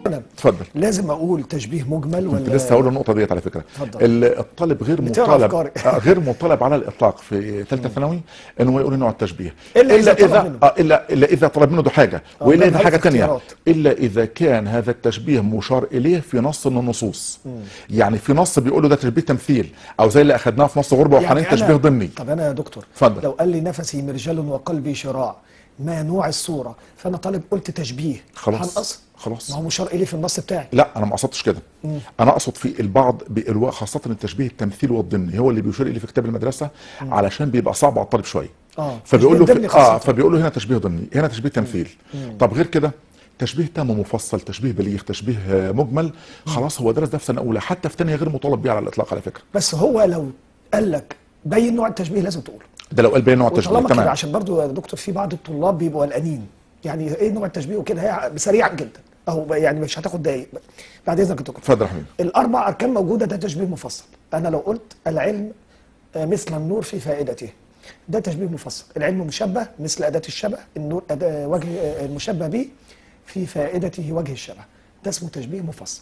أنا اتفضل لازم اقول تشبيه مجمل كنت ولا لسه هقول النقطه ديت على فكره اتفضل. ال- الطالب غير بتقرا مطالب أفكاري. آه، غير مطالب على الاطلاق في ثالثه ثانوي ان هو يقول نوع التشبيه إلا إذا طلب اذا منه. آه، الا الا اذا طلب منه ده حاجه آه، والا ده اذا بحث حاجه ثانيه اختيارات. الا اذا كان هذا التشبيه مشار اليه في نص من النصوص يعني في نص بيقول له ده تشبيه تمثيل او زي اللي اخذناه في نص غربه وحنين أنا- تشبيه ضمني طب انا يا دكتور اتفضل. لو قال لي نفسي مرجل وقلبي شراع ما نوع الصوره فانا طالب قلت تشبيه خلاص. هنقص خلاص. ما هو مشار اليه في النص بتاعي لا انا ما قصدتش كده انا اقصد في البعض بإلواء خاصه التشبيه التمثيلي والضمني هو اللي بيشير اليه في كتاب المدرسه علشان بيبقى صعب على الطالب شويه آه، فبيقول له تشبيه ضمني في اه خاصة. فبيقول له هنا تشبيه ضمني هنا تشبيه تمثيل طب غير كده تشبيه تام ومفصل تشبيه بليغ تشبيه آه، مجمل خلاص هو درس ده في سنه اولى حتى في ثانيه غير مطالب بيه على الاطلاق على فكره بس هو لو قال لك بين نوع التشبيه لازم تقوله ده لو قال بين نوع التشبيه وطالما كده تمام عشان برضو يا دكتور في بعض الطلاب بيبقوا قلقانين يعني ايه نوع التشبيه وكده هي سريعا جدا اهو يعني مش هتاخد دقايق بعد اذنك يا دكتور اتفضل يا حبيبي الاربع اركان موجوده ده تشبيه مفصل انا لو قلت العلم آه، مثل النور في فائدته ده تشبيه مفصل العلم مشبه مثل اداه الشبه النور أداة وجه آه، المشبه به في فائدته وجه الشبه ده اسمه تشبيه مفصل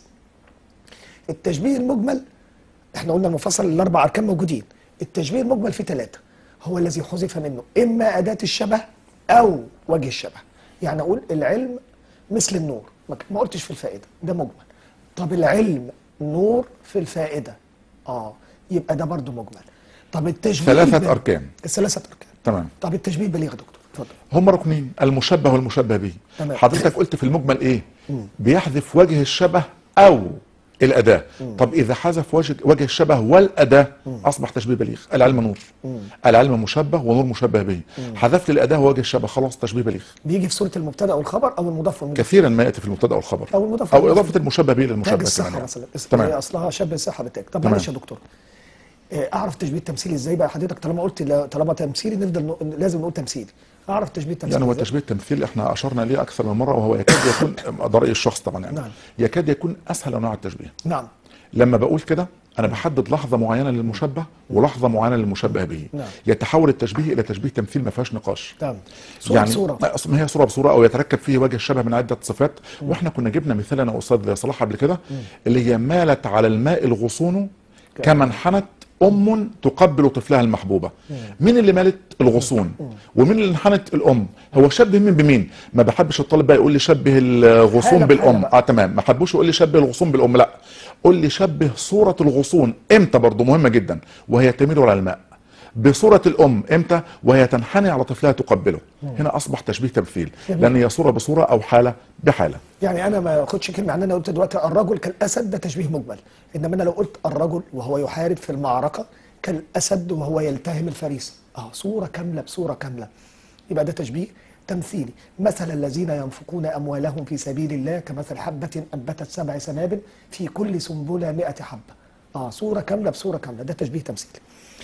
التشبيه المجمل احنا قلنا المفصل الاربع اركان موجودين التشبيه المجمل فيه ثلاثه هو الذي حذف منه اما اداه الشبه او وجه الشبه يعني اقول العلم مثل النور ما ما قلتش في الفائده ده مجمل طب العلم نور في الفائده اه يبقى ده برضو مجمل طب التشبيه ثلاثة الب- أركان. الثلاثه اركان تمام طب التشبيه البليغ يا دكتور اتفضل هم ركنين المشبه والمشبه به تمام. حضرتك قلت في المجمل ايه بيحذف وجه الشبه او الاداه طب اذا حذف وجه وجه الشبه والاداه اصبح تشبيه بليغ العلم نور العلم مشبه ونور مشبه به حذفت الاداه ووجه الشبه خلاص تشبيه بليغ بيجي في سوره المبتدا والخبر او المضاف والمضاف كثيرا ما ياتي في المبتدا والخبر أو المضاف او والمضاف. اضافه المشبه به للمشبه تاج الصحه كمان يعني. مثلا اس- تمام هي اصلها شبه الصحه بالتاج طب تمام. معلش يا دكتور آه، اعرف تشبيه التمثيل ازاي بقى حضرتك طالما قلت لا- طالما تمثيلي نفضل نق- لازم نقول تمثيلي اعرف تشبيه التمثيل يعني هو إزاي؟ تشبيه التمثيل احنا اشرنا اليه اكثر من مره وهو يكاد يكون ده راي الشخص طبعا يعني نعم. يكاد يكون اسهل انواع التشبيه نعم لما بقول كده انا بحدد لحظه معينه للمشبه ولحظه معينه للمشبه به نعم. يتحول التشبيه الى تشبيه تمثيل ما فيهاش نقاش تمام صورة يعني بصورة أصل ما هي صوره بصوره او يتركب فيه وجه الشبه من عده صفات واحنا كنا جبنا مثال انا استاذ صلاح قبل كده اللي هي مالت على الماء الغصون كما انحنت ام تقبل طفلها المحبوبه مين اللي مالت الغصون ومين اللي انحنت الام هو شبه مين بمين ما بحبش الطالب بقى يقول لي شبه الغصون حالة بحالة بالام بقى. اه تمام ما حبوش يقول لي شبه الغصون بالام لا قول لي شبه صوره الغصون امتى برضه مهمه جدا وهي تميل على الماء بصورة الأم إمتى وهي تنحني على طفلها تقبله هنا أصبح تشبيه تمثيل لأن هي صورة بصورة أو حالة بحالة يعني انا ما اخدش كلمه عن انا قلت دلوقتي الرجل كالاسد ده تشبيه مجمل انما انا لو قلت الرجل وهو يحارب في المعركه كالاسد وهو يلتهم الفريسه اه صوره كامله بصوره كامله يبقى ده تشبيه تمثيلي مثل الذين ينفقون اموالهم في سبيل الله كمثل حبه انبتت سبع سنابل في كل سنبله 100 حبه اه صوره كامله بصوره كامله ده تشبيه تمثيلي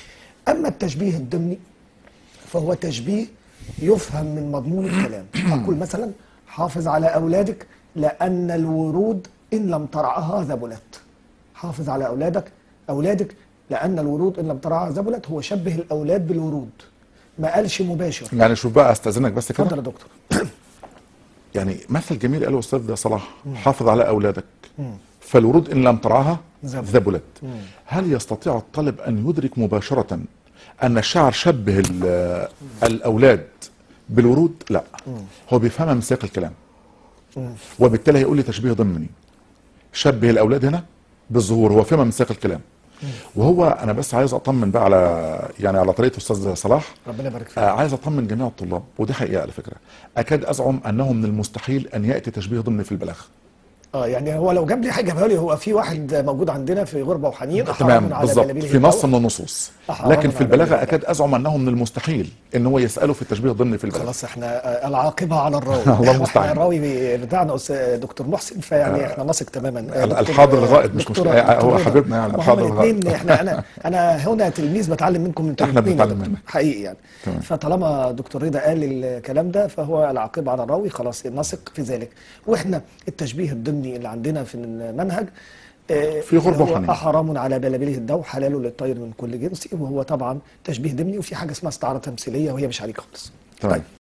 اما التشبيه الضمني فهو تشبيه يفهم من مضمون الكلام أقول مثلا حافظ على أولادك لأن الورود إن لم ترعاها ذبلت حافظ على أولادك أولادك لأن الورود إن لم ترعاها ذبلت هو شبه الأولاد بالورود ما قالش مباشر يعني شوف بقى أستأذنك بس اتفضل كده يا دكتور يعني مثل جميل قاله أستاذ صلاح حافظ على أولادك فالورود إن لم ترعاها ذبلت. ذبلت هل يستطيع الطالب أن يدرك مباشرة أن الشاعر شبه ال- الأولاد بالورود لا هو بيفهمها من سياق الكلام وبالتالي هيقول لي تشبيه ضمني شبه الأولاد هنا بالظهور هو فهمها من سياق الكلام وهو أنا بس عايز أطمن بقى على يعني على طريقة أستاذ صلاح ربنا يبارك فيك آه عايز اطمن جميع الطلاب ودي حقيقه على فكره اكاد ازعم انه من المستحيل ان ياتي تشبيه ضمني في البلاغ اه يعني هو لو جاب لي حاجه جابها لي هو في واحد موجود عندنا في غربه وحنين تمام أحرام على بالظبط بلابله في نص الضوء. من النصوص أحرام لكن في على البلاغه بلابله اكاد ازعم انه من المستحيل ان هو يساله في التشبيه الضمني في البلاغ خلاص احنا آه، العاقبه على الراوي الله احنا المستعان. الراوي بتاعنا أستاذ دكتور محسن فيعني احنا نثق تماما آه، دكتور- الحاضر الغائب مش دكتورة- مشكلة. هو دكتورة حبيبنا يعني رضا. الحاضر هما الغائب. الاثنين احنا انا انا هنا تلميذ بتعلم منكم انتوا احنا الاثنين يا بنتعلم دكتور. منك. حقيقي يعني تمام. فطالما دكتور رضا قال الكلام ده فهو العاقبه على الراوي خلاص نثق في ذلك واحنا التشبيه الضمني اللي عندنا في المنهج آه، في غربة هو وحنين. حرام على بلابله الدو حلال للطير من كل جنس وهو طبعا تشبيه ضمني وفي حاجه اسمها استعاره تمثيليه وهي مش عليك خالص تمام. طيب